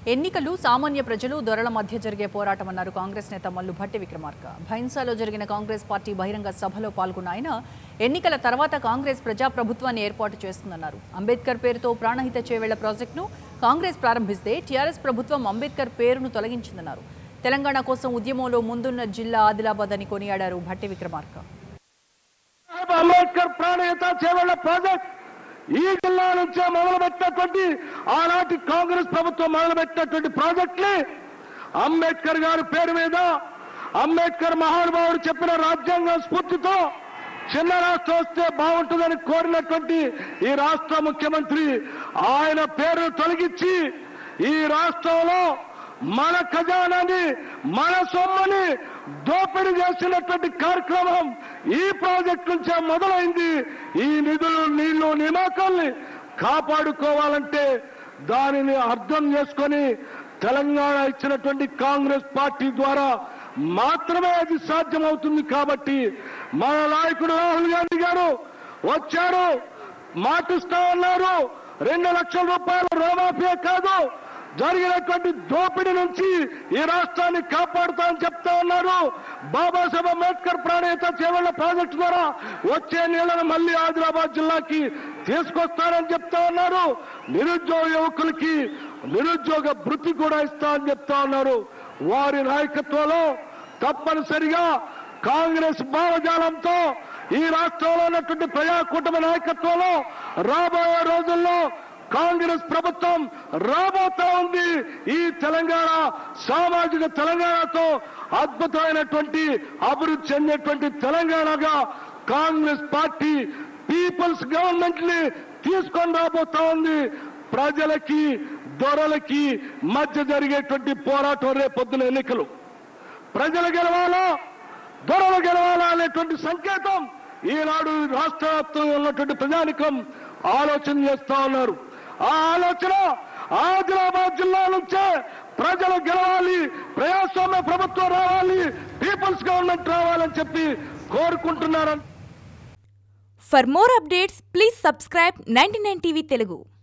ఎన్నికలు సామాన్య ప్రజలు దొరల మధ్య జరిగే పోరాటం అన్నారు కాంగ్రెస్ నేత మల్లు భట్టి విక్రమార్క భైన్సాలో జరిగిన కాంగ్రెస్ పార్టీ బహిరంగ సభలో పాల్గొన్న ఆయన ఎన్నికల తర్వాత కాంగ్రెస్ ప్రజాప్రభుత్వాన్ని ఏర్పాటు చేస్తుందన్నారు అంబేద్కర్ పేరుతో ప్రాణహిత చేవేళ్ల ప్రాజెక్టును కాంగ్రెస్ ప్రారంభిస్తే టీఆర్ఎస్ ప్రభుత్వం అంబేద్కర్ పేరును తొలగించిందన్నారు తెలంగాణ కోసం ఉద్యమంలో ముందున్న జిల్లా ఆదిలాబాద్ అని కొనియాడారు భట్టి విక్రమార్క సాహెబ్ అంబేద్కర్ ప్రాణహిత చేవళ్ల ప్రాజెక్ట్ ఈ జిల్లా నుంచే మొదలుపెట్టినటువంటి ఆనాటి కాంగ్రెస్ ప్రభుత్వం మొదలుపెట్టినటువంటి ప్రాజెక్ట్ ని అంబేద్కర్ గారి పేరు మీద అంబేద్కర్ మహానుభావుడు చెప్పిన రాజ్యాంగ స్ఫూర్తితో చిన్న రాష్ట్రం వస్తే బాగుంటుందని కోరినటువంటి ఈ రాష్ట్ర ముఖ్యమంత్రి ఆయన పేరు తొలగించి ఈ రాష్ట్రంలో మన ఖజానాని మన సొమ్ముని దోపిడీ చేసినటువంటి కార్యక్రమం ఈ ప్రాజెక్ట్ నుంచే మొదలైంది ఈ నిధులు నీళ్లు నియామకాల్ని కాపాడుకోవాలంటే దానిని అర్థం చేసుకొని తెలంగాణ ఇచ్చినటువంటి కాంగ్రెస్ పార్టీ ద్వారా మాత్రమే అది సాధ్యమవుతుంది కాబట్టి మన నాయకుడు రాహుల్ గాంధీ గారు వచ్చారు మాటిస్తా ఉన్నారు రెండు లక్షల రూపాయలు రుణమాఫీ కాదు జరిగినటువంటి దోపిడీ నుంచి ఈ రాష్ట్రాన్ని కాపాడుతామని చెప్తా ఉన్నారు బాబాసాహెబ్ అంబేద్కర్ ప్రాణహిత చేవళ్ల ప్రాజెక్టు ద్వారా వచ్చే నీళ్లను మళ్ళీ ఆదిలాబాద్ జిల్లాకి తీసుకొస్తారని చెప్తా ఉన్నారు నిరుద్యోగ యువకులకి నిరుద్యోగ భృతి కూడా ఇస్తామని చెప్తా ఉన్నారు వారి నాయకత్వంలో తప్పనిసరిగా కాంగ్రెస్ భావజాలంతో ఈ రాష్ట్రంలో ఉన్నటువంటి ప్రజా కుటుంబ నాయకత్వంలో రాబోయే రోజుల్లో కాంగ్రెస్ ప్రభుత్వం రాబోతా ఉంది ఈ తెలంగాణ సామాజిక తెలంగాణతో అద్భుతమైనటువంటి అభివృద్ధి చెందేటువంటి తెలంగాణగా కాంగ్రెస్ పార్టీ పీపుల్స్ గవర్నమెంట్ ని తీసుకొని రాబోతా ఉంది ప్రజలకి దొరలకి మధ్య జరిగేటువంటి పోరాటం రేపొద్దున ఎన్నికలు ప్రజలు గెలవాలా దొరలు గెలవాలా అనేటువంటి సంకేతం ఈనాడు రాష్ట్ర వ్యాప్తంగా ఉన్నటువంటి ప్రజానికం ఆలోచన చేస్తా ఉన్నారు ఆ ఆలోచన ఆదిలాబాద్ జిల్లా నుంచే ప్రజలు గెలవాలి ప్రజాస్వామ్య ప్రభుత్వం రావాలి పీపుల్స్ గవర్నమెంట్ రావాలని చెప్పి కోరుకుంటున్నారని For more updates, please subscribe 99 TV Telugu.